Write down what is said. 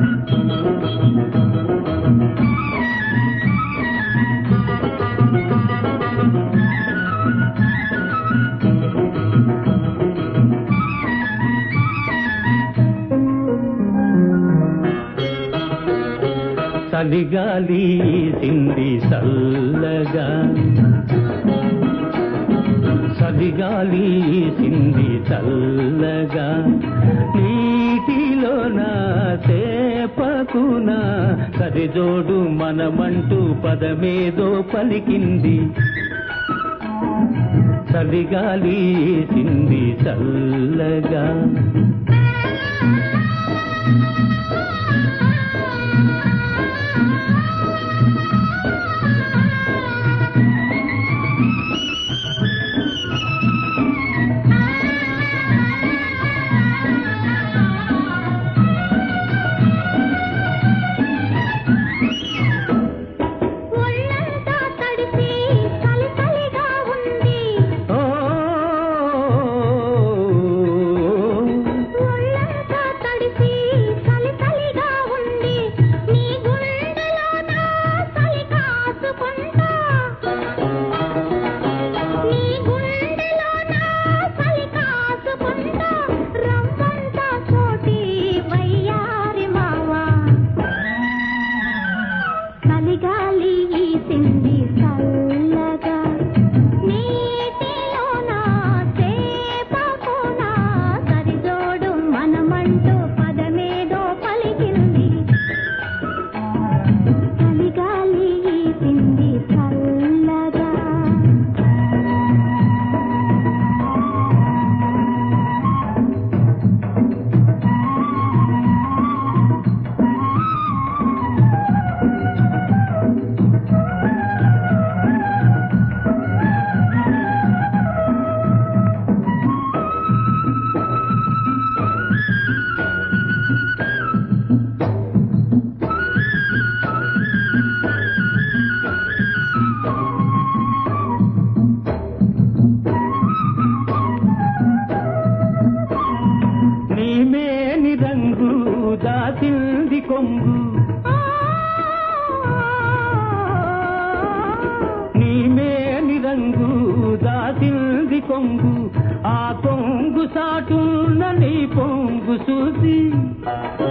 చలిగాలి సింది చల్లగా చలిగాలి సింది చల్లగా నీటిలోన చేపకున సరిజోడు మనమంటూ పదమేదో పలికింది చలిగాలి సింది చల్లగా ఒళ్ళంతా తడిసి చలి చలిగా ఉంది ఓ ఒళ్ళంతా తడిసి చలి చలిగా ఉంది నీ గుండెలోన చలి కాచుకుంటా నీ గుండెలోన చలి కాచుకుంటా రమ్మంతా చోటి వయ్యారి మావా చలిగాలి వీసింది చల్లగా నీటిలోన చేపకున సరిజోడు మనమంటూ పదమేదో పలికింది చలిగాలి వీసింది చల్లగా నీ మేని రంగు దాసింది కొంగు నీ మేని రంగు దాసింది కొంగు ఆ కొంగు సాటున్న నీ పొంగు చూసి